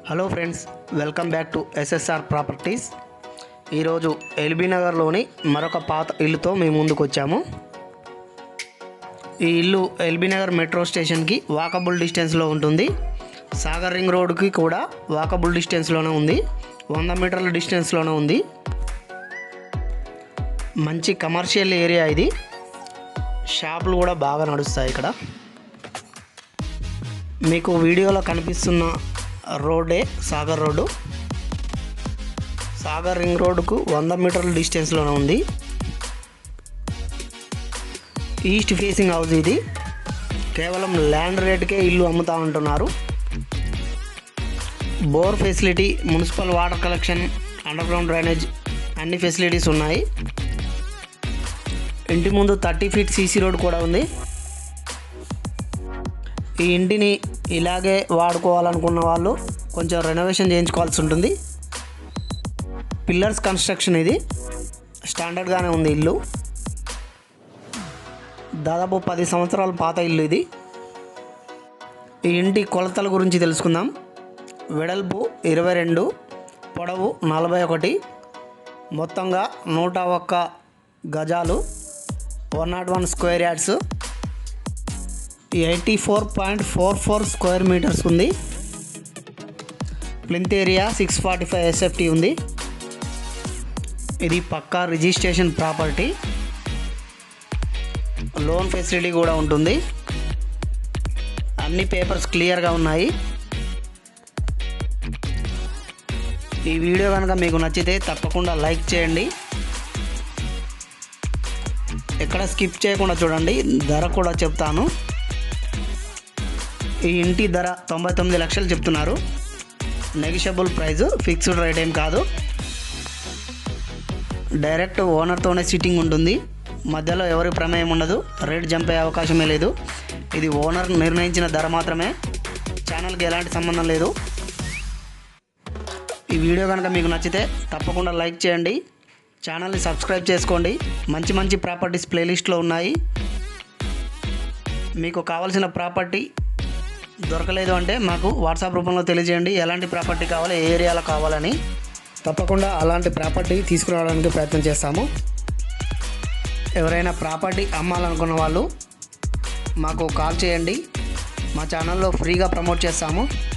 hello friends welcome back to SSR properties ఈరోజు LB నగర్లోని మరొక పాత ఇల్లుతో మేము ముందుకు వచ్చాము ఈ ఇల్లు ఎల్బీ నగర్ మెట్రో స్టేషన్కి వాకబుల్ డిస్టెన్స్లో ఉంటుంది సాగర్ రింగ్ రోడ్కి కూడా వాకబుల్ డిస్టెన్స్లోనే ఉంది వంద మీటర్ల డిస్టెన్స్లోనే ఉంది మంచి కమర్షియల్ ఏరియా ఇది షాపులు కూడా బాగా నడుస్తాయి ఇక్కడ మీకు వీడియోలో కనిపిస్తున్న రోడ్డే సాగర్ రోడ్డు సాగర్ రింగ్ రోడ్డుకు వంద మీటర్ల డిస్టెన్స్లోనే ఉంది ఈస్ట్ ఫేసింగ్ హౌస్ ఇది కేవలం ల్యాండ్ రేట్కే ఇల్లు అమ్ముతా ఉంటున్నారు bore facility municipal water collection underground drainage అన్ని ఫెసిలిటీస్ ఉన్నాయి ఇంటి ముందు థర్టీ ఫీట్ సీసీ రోడ్ కూడా ఉంది ఈ ఇంటిని ఇలాగే వాడుకోవాలనుకున్న వాళ్ళు కొంచెం రెనోవేషన్ చేయించుకోవాల్సి ఉంటుంది పిల్లర్స్ కన్స్ట్రక్షన్ ఇది స్టాండర్డ్గానే ఉంది ఇల్లు దాదాపు పది సంవత్సరాల పాత ఇల్లు ఇది ఈ ఇంటి కొలతల గురించి తెలుసుకుందాం వెడల్పు ఇరవై రెండు పొడవు నలభై ఒకటి మొత్తంగా నూట ఒక్క గజాలు one nought one square yards eighty four point four four square metres ఉంది plinth area six forty five SFT ఉంది ఇది పక్కా రిజిస్ట్రేషన్ ప్రాపర్టీ లోన్ ఫెసిలిటీ కూడా ఉంటుంది అన్ని పేపర్స్ క్లియర్గా ఉన్నాయి ఈ వీడియో కనుక మీకు నచ్చితే తప్పకుండా లైక్ చేయండి ఎక్కడ స్కిప్ చేయకుండా చూడండి ధర కూడా చెప్తాను ఈ ఇంటి ధర తొంభై తొమ్మిది లక్షలు చెప్తున్నారు నెగిషియబుల్ ప్రైస్ ఫిక్స్డ్ రేట్ ఏం కాదు డైరెక్ట్ ఓనర్తోనే సిట్టింగ్ ఉంటుంది మధ్యలో ఎవరి ప్రమేయం ఉండదు రేట్ జంప్ అయ్యే అవకాశమే లేదు ఇది ఓనర్ నిర్ణయించిన ధర మాత్రమే ఛానల్కి ఎలాంటి సంబంధం లేదు ఈ వీడియో కనుక మీకు నచ్చితే తప్పకుండా లైక్ చేయండి ఛానల్ని సబ్స్క్రైబ్ చేసుకోండి మంచి మంచి ప్రాపర్టీస్ ప్లేలిస్ట్లో ఉన్నాయి మీకు కావాల్సిన ప్రాపర్టీ దొరకలేదు అంటే మాకు వాట్సాప్ రూపంలో తెలియజేయండి ఎలాంటి ప్రాపర్టీ కావాలి ఏ ఏరియాలో కావాలని తప్పకుండా అలాంటి ప్రాపర్టీ తీసుకురావడానికి ప్రయత్నం చేస్తాము ఎవరైనా ప్రాపర్టీ అమ్మాలనుకున్న వాళ్ళు మాకు కాల్ చేయండి మా ఛానల్లో ఫ్రీగా ప్రమోట్ చేస్తాము